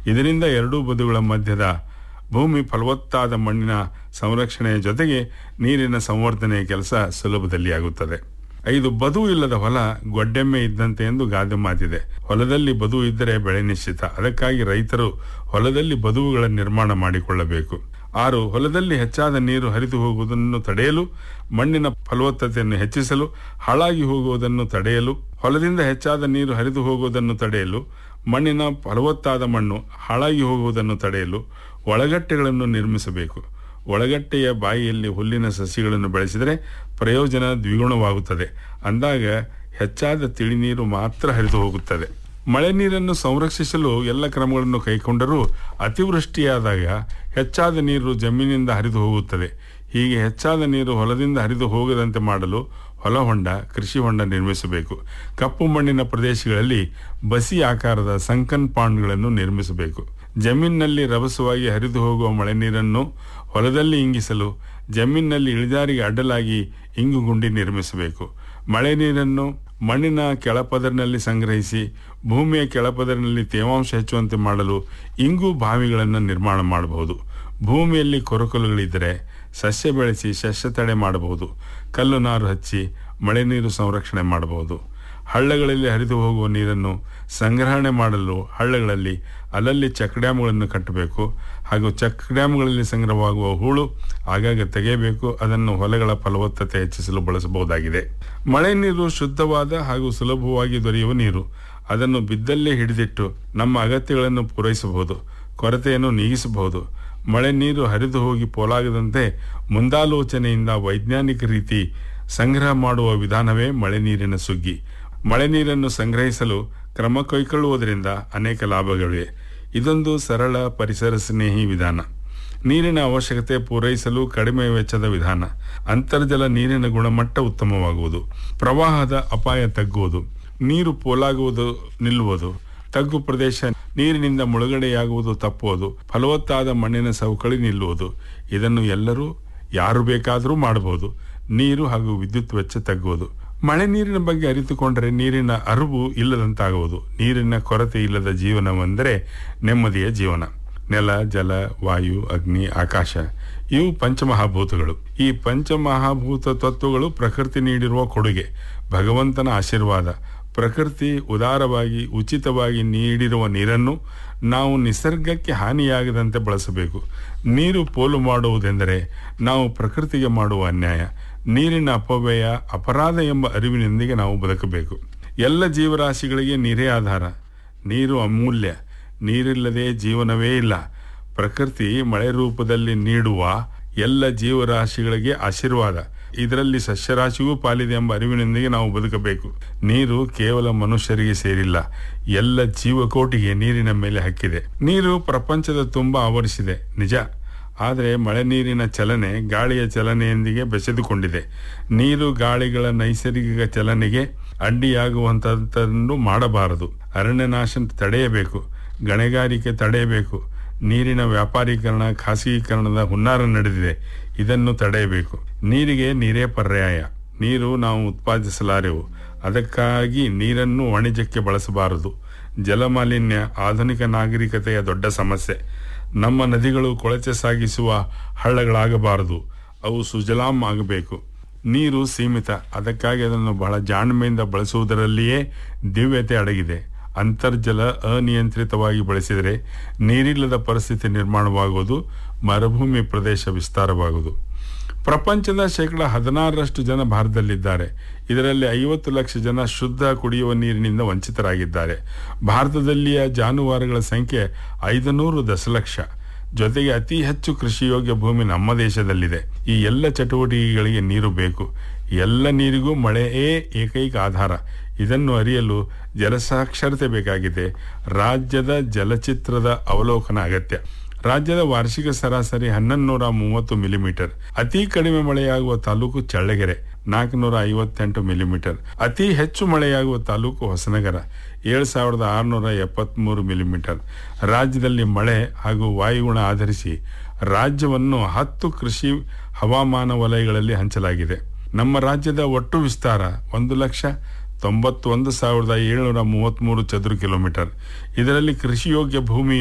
ಇದರಿಂದ ಎರಡೂ ಬದುಗಳ ಮಧ್ಯದ ಭೂಮಿ ಫಲವತ್ತಾದ ಮಣ್ಣಿನ ಸಂರಕ್ಷಣೆಯ ಜೊತೆಗೆ ನೀರಿನ ಸಂವರ್ಧನೆಯ ಕೆಲಸ ಸುಲಭದಲ್ಲಿ ಆಗುತ್ತದೆ ಐದು ಬದು ಇಲ್ಲದ ಹೊಲ ಗೊಡ್ಡೆಮ್ಮೆ ಇದ್ದಂತೆ ಎಂದು ಗಾದೆ ಮಾತಿದೆ ಹೊಲದಲ್ಲಿ ಬದು ಇದ್ದರೆ ಬೆಳೆ ನಿಶ್ಚಿತ ಅದಕ್ಕಾಗಿ ರೈತರು ಹೊಲದಲ್ಲಿ ಬದುವುಗಳ ನಿರ್ಮಾಣ ಮಾಡಿಕೊಳ್ಳಬೇಕು ಆರು ಹೊಲದಲ್ಲಿ ಹೆಚ್ಚಾದ ನೀರು ಹರಿದು ಹೋಗುವುದನ್ನು ತಡೆಯಲು ಮಣ್ಣಿನ ಫಲವತ್ತತೆಯನ್ನು ಹೆಚ್ಚಿಸಲು ಹಾಳಾಗಿ ಹೋಗುವುದನ್ನು ತಡೆಯಲು ಹೊಲದಿಂದ ಹೆಚ್ಚಾದ ನೀರು ಹರಿದು ಹೋಗುವುದನ್ನು ತಡೆಯಲು ಮಣ್ಣಿನ ಫಲವತ್ತಾದ ಮಣ್ಣು ಹಾಳಾಗಿ ಹೋಗುವುದನ್ನು ತಡೆಯಲು ಒಳಗಟ್ಟೆಗಳನ್ನು ನಿರ್ಮಿಸಬೇಕು ಒಳಗಟ್ಟೆಯ ಬಾಯಿಯಲ್ಲಿ ಹುಲ್ಲಿನ ಸಸಿಗಳನ್ನು ಬೆಳೆಸಿದರೆ ಪ್ರಯೋಜನ ದ್ವಿಗುಣವಾಗುತ್ತದೆ ಅಂದಾಗ ಹೆಚ್ಚಾದ ತಿಳಿನೀರು ಮಾತ್ರ ಹರಿದು ಹೋಗುತ್ತದೆ ಮಳೆ ನೀರನ್ನು ಸಂರಕ್ಷಿಸಲು ಎಲ್ಲ ಕ್ರಮಗಳನ್ನು ಕೈಗೊಂಡರೂ ಅತಿವೃಷ್ಟಿಯಾದಾಗ ಹೆಚ್ಚಾದ ನೀರು ಜಮೀನಿಂದ ಹರಿದು ಹೋಗುತ್ತದೆ ಹೀಗೆ ಹೆಚ್ಚಾದ ನೀರು ಹೊಲದಿಂದ ಹರಿದು ಹೋಗದಂತೆ ಮಾಡಲು ಹೊಲ ಹೊಂಡ ಕೃಷಿ ಹೊಂಡ ನಿರ್ಮಿಸಬೇಕು ಕಪ್ಪು ಮಣ್ಣಿನ ಪ್ರದೇಶಗಳಲ್ಲಿ ಬಸಿ ಆಕಾರದ ಸಂಕನ್ ಪಾಂಡ್ಗಳನ್ನು ನಿರ್ಮಿಸಬೇಕು ಜಮೀನಿನಲ್ಲಿ ರಭಸವಾಗಿ ಹರಿದು ಹೋಗುವ ಮಳೆ ನೀರನ್ನು ಹೊಲದಲ್ಲಿ ಇಂಗಿಸಲು ಜಮೀನಿನಲ್ಲಿ ಇಳಿಜಾರಿಗೆ ಅಡ್ಡಲಾಗಿ ಇಂಗುಗುಂಡಿ ನಿರ್ಮಿಸಬೇಕು ಮಳೆ ನೀರನ್ನು ಮಣ್ಣಿನ ಕೆಳಪದರಿನಲ್ಲಿ ಸಂಗ್ರಹಿಸಿ ಭೂಮಿಯ ಕೆಳಪದರಿನಲ್ಲಿ ತೇವಾಂಶ ಹೆಚ್ಚುವಂತೆ ಮಾಡಲು ಇಂಗು ಬಾವಿಗಳನ್ನು ನಿರ್ಮಾಣ ಮಾಡಬಹುದು ಭೂಮಿಯಲ್ಲಿ ಕೊರಕಲುಗಳಿದ್ದರೆ ಸಸ್ಯ ಬೆಳೆಸಿ ಸಸ್ಯ ತಡೆ ಮಾಡಬಹುದು ಕಲ್ಲು ನಾರು ಹಚ್ಚಿ ಮಳೆ ನೀರು ಸಂರಕ್ಷಣೆ ಮಾಡಬಹುದು ಹಳ್ಳಗಳಲ್ಲಿ ಹರಿದು ಹೋಗುವ ನೀರನ್ನು ಸಂಗ್ರಹಣೆ ಮಾಡಲು ಹಳ್ಳಗಳಲ್ಲಿ ಅಲ್ಲಲ್ಲಿ ಚೆಕ್ ಡ್ಯಾಮ್ಗಳನ್ನು ಕಟ್ಟಬೇಕು ಹಾಗೂ ಚೆಕ್ ಡ್ಯಾಮ್ಗಳಲ್ಲಿ ಸಂಗ್ರಹವಾಗುವ ಹೂಳು ಆಗಾಗ ತೆಗೆಯಬೇಕು ಅದನ್ನು ಹೊಲಗಳ ಫಲವತ್ತತೆ ಹೆಚ್ಚಿಸಲು ಬಳಸಬಹುದಾಗಿದೆ ಮಳೆ ನೀರು ಶುದ್ಧವಾದ ಹಾಗೂ ಸುಲಭವಾಗಿ ದೊರೆಯುವ ನೀರು ಅದನ್ನು ಬಿದ್ದಲ್ಲೇ ಹಿಡಿದಿಟ್ಟು ನಮ್ಮ ಅಗತ್ಯಗಳನ್ನು ಪೂರೈಸಬಹುದು ಕೊರತೆಯನ್ನು ನೀಗಿಸಬಹುದು ಮಳೆ ನೀರು ಹರಿದು ಹೋಗಿ ಪೋಲಾಗದಂತೆ ಮುಂದಾಲೋಚನೆಯಿಂದ ವೈಜ್ಞಾನಿಕ ರೀತಿ ಸಂಗ್ರಹ ಮಾಡುವ ವಿಧಾನವೇ ಮಳೆ ನೀರಿನ ಸುಗ್ಗಿ ಮಳೆ ನೀರನ್ನು ಸಂಗ್ರಹಿಸಲು ಕ್ರಮ ಕೈಗೊಳ್ಳುವುದರಿಂದ ಅನೇಕ ಲಾಭಗಳಿವೆ ಇದೊಂದು ಸರಳ ಪರಿಸರ ಸ್ನೇಹಿ ವಿಧಾನ ನೀರಿನ ಅವಶ್ಯಕತೆ ಪೂರೈಸಲು ಕಡಿಮೆ ವೆಚ್ಚದ ವಿಧಾನ ಅಂತರ್ಜಲ ನೀರಿನ ಗುಣಮಟ್ಟ ಉತ್ತಮವಾಗುವುದು ಪ್ರವಾಹದ ಅಪಾಯ ತಗ್ಗುವುದು ನೀರು ಪೋಲಾಗುವುದು ನಿಲ್ಲುವುದು ತಗ್ಗು ಪ್ರದೇಶ ನೀರಿನಿಂದ ಮುಳುಗಡೆಯಾಗುವುದು ತಪ್ಪುವುದು ಫಲವತ್ತಾದ ಮಣ್ಣಿನ ಸವಕಳಿ ನಿಲ್ಲುವುದು ಇದನ್ನು ಎಲ್ಲರೂ ಯಾರು ಬೇಕಾದರೂ ಮಾಡಬಹುದು ನೀರು ಹಾಗೂ ವಿದ್ಯುತ್ ವೆಚ್ಚ ತಗ್ಗುವುದು ಮಳೆ ನೀರಿನ ಬಗ್ಗೆ ಅರಿತುಕೊಂಡರೆ ನೀರಿನ ಅರಿವು ಇಲ್ಲದಂತಾಗುವುದು ನೀರಿನ ಕೊರತೆ ಇಲ್ಲದ ಜೀವನವೆಂದರೆ ನೆಮ್ಮದಿಯ ಜೀವನ ನೆಲ ಜಲ ವಾಯು ಅಗ್ನಿ ಆಕಾಶ ಇವು ಪಂಚಮಹಾಭೂತಗಳು ಈ ಪಂಚಮಹಾಭೂತ ತತ್ವಗಳು ಪ್ರಕೃತಿ ನೀಡಿರುವ ಕೊಡುಗೆ ಭಗವಂತನ ಆಶೀರ್ವಾದ ಪ್ರಕೃತಿ ಉದಾರವಾಗಿ ಉಚಿತವಾಗಿ ನೀಡಿರುವ ನೀರನ್ನು ನಾವು ನಿಸರ್ಗಕ್ಕೆ ಹಾನಿಯಾಗದಂತೆ ಬಳಸಬೇಕು ನೀರು ಪೋಲು ಮಾಡುವುದೆಂದರೆ ನಾವು ಪ್ರಕೃತಿಗೆ ಮಾಡುವ ಅನ್ಯಾಯ ನೀರಿನ ಅಪವ್ಯಯ ಅಪರಾಧ ಎಂಬ ಅರಿವಿನೊಂದಿಗೆ ನಾವು ಬದುಕಬೇಕು ಎಲ್ಲ ಜೀವರಾಶಿಗಳಿಗೆ ನೀರೇ ಆಧಾರ ನೀರು ಅಮೂಲ್ಯ ನೀರಿಲ್ಲದೆ ಜೀವನವೇ ಇಲ್ಲ ಪ್ರಕೃತಿ ಮಳೆ ರೂಪದಲ್ಲಿ ನೀಡುವ ಎಲ್ಲ ಜೀವರಾಶಿಗಳಿಗೆ ಆಶೀರ್ವಾದ ಇದರಲ್ಲಿ ಸಸ್ಯರಾಶಿಗೂ ಪಾಲಿದೆ ಎಂಬ ಅರಿವಿನೊಂದಿಗೆ ನಾವು ಬದುಕಬೇಕು ನೀರು ಕೇವಲ ಮನುಷ್ಯರಿಗೆ ಸೇರಿಲ್ಲ ಎಲ್ಲ ಜೀವಕೋಟಿಗೆ ನೀರಿನ ಮೇಲೆ ಹಕ್ಕಿದೆ ನೀರು ಪ್ರಪಂಚದ ತುಂಬ ಆವರಿಸಿದೆ ನಿಜ ಆದರೆ ಮಳೆ ನೀರಿನ ಚಲನೆ ಗಾಳಿಯ ಚಲನೆಯೊಂದಿಗೆ ಬೆಸೆದುಕೊಂಡಿದೆ ನೀರು ಗಾಳಿಗಳ ನೈಸರ್ಗಿಕ ಚಲನೆಗೆ ಅಡ್ಡಿಯಾಗುವಂಥದ್ದನ್ನು ಮಾಡಬಾರದು ಅರಣ್ಯನಾಶ ತಡೆಯಬೇಕು ಗಣಿಗಾರಿಕೆ ತಡೆಯಬೇಕು ನೀರಿನ ವ್ಯಾಪಾರೀಕರಣ ಖಾಸಗೀಕರಣದ ಹುನ್ನಾರ ನಡೆದಿದೆ ಇದನ್ನು ತಡೆಯಬೇಕು ನೀರಿಗೆ ನೀರೇ ಪರ್ಯಾಯ ನೀರು ನಾವು ಉತ್ಪಾದಿಸಲಾರೆವು ಅದಕ್ಕಾಗಿ ನೀರನ್ನು ವಾಣಿಜ್ಯಕ್ಕೆ ಬಳಸಬಾರದು ಜಲಮಾಲಿನ್ಯ ಆಧುನಿಕ ನಾಗರಿಕತೆಯ ದೊಡ್ಡ ಸಮಸ್ಯೆ ನಮ್ಮ ನದಿಗಳು ಕೊಳಚೆ ಸಾಗಿಸುವ ಹಳ್ಳಗಳಾಗಬಾರದು ಅವು ಸುಜಲಾಂ ಆಗಬೇಕು ನೀರು ಸೀಮಿತ ಅದಕ್ಕಾಗಿ ಅದನ್ನು ಬಹಳ ಜಾಣ್ಮೆಯಿಂದ ಬಳಸುವುದರಲ್ಲಿಯೇ ದಿವ್ಯತೆ ಅಡಗಿದೆ ಅಂತರ್ಜಲ ಅನಿಯಂತ್ರಿತವಾಗಿ ಬಳಸಿದರೆ ನೀರಿಲ್ಲದ ಪರಿಸ್ಥಿತಿ ನಿರ್ಮಾಣವಾಗುವುದು ಮರುಭೂಮಿ ಪ್ರದೇಶ ವಿಸ್ತಾರವಾಗುವುದು ಪ್ರಪಂಚದ ಶೇಕಡ ಹದಿನಾರರಷ್ಟು ಜನ ಭಾರತದಲ್ಲಿದ್ದಾರೆ ಇದರಲ್ಲಿ ಐವತ್ತು ಲಕ್ಷ ಜನ ಶುದ್ಧ ಕುಡಿಯುವ ನೀರಿನಿಂದ ವಂಚಿತರಾಗಿದ್ದಾರೆ ಭಾರತದಲ್ಲಿಯ ಜಾನುವಾರುಗಳ ಸಂಖ್ಯೆ ಐದುನೂರು ದಶಲಕ್ಷ ಜೊತೆಗೆ ಅತಿ ಹೆಚ್ಚು ಕೃಷಿಯೋಗ್ಯ ಭೂಮಿ ನಮ್ಮ ದೇಶದಲ್ಲಿದೆ ಈ ಎಲ್ಲ ಚಟುವಟಿಕೆಗಳಿಗೆ ನೀರು ಬೇಕು ಎಲ್ಲ ನೀರಿಗೂ ಮಳೆಯೇ ಏಕೈಕ ಆಧಾರ ಇದನ್ನು ಅರಿಯಲು ಜಲಸಾಕ್ಷರತೆ ಬೇಕಾಗಿದೆ ರಾಜ್ಯದ ಜಲಚಿತ್ರದ ಅವಲೋಕನ ಅಗತ್ಯ ರಾಜ್ಯದ ವಾರ್ಷಿಕ ಸರಾಸರಿ ಹನ್ನೊಂದೂರ ಮೂವತ್ತು ಮಿಲಿಮೀಟರ್ ಅತಿ ಕಡಿಮೆ ಮಳೆಯಾಗುವ ತಾಲೂಕು ಚಳ್ಳಗೆರೆ ನಾಲ್ಕುನೂರ ಐವತ್ತೆಂಟು ಮಿಲಿಮೀಟರ್ ಅತಿ ಹೆಚ್ಚು ಮಳೆಯಾಗುವ ತಾಲೂಕು ಹೊಸನಗರ ಏಳು ಸಾವಿರದ ಆರುನೂರ ಎಪ್ಪತ್ತ್ಮೂರು ಮಿಲಿಮೀಟರ್ ರಾಜ್ಯದಲ್ಲಿ ಮಳೆ ಹಾಗೂ ವಾಯುಗುಣ ಆಧರಿಸಿ ರಾಜ್ಯವನ್ನು ಹತ್ತು ಕೃಷಿ ಹವಾಮಾನ ವಲಯಗಳಲ್ಲಿ ಹಂಚಲಾಗಿದೆ ನಮ್ಮ ರಾಜ್ಯದ ಒಟ್ಟು ವಿಸ್ತಾರ ಒಂದು ಲಕ್ಷ ತೊಂಬತ್ತೊಂದು ಸಾವಿರದ ಏಳುನೂರ ಮೂವತ್ತ್ಮೂರು ಚದುರು ಕಿಲೋಮೀಟರ್ ಇದರಲ್ಲಿ ಕೃಷಿಯೋಗ್ಯ ಭೂಮಿ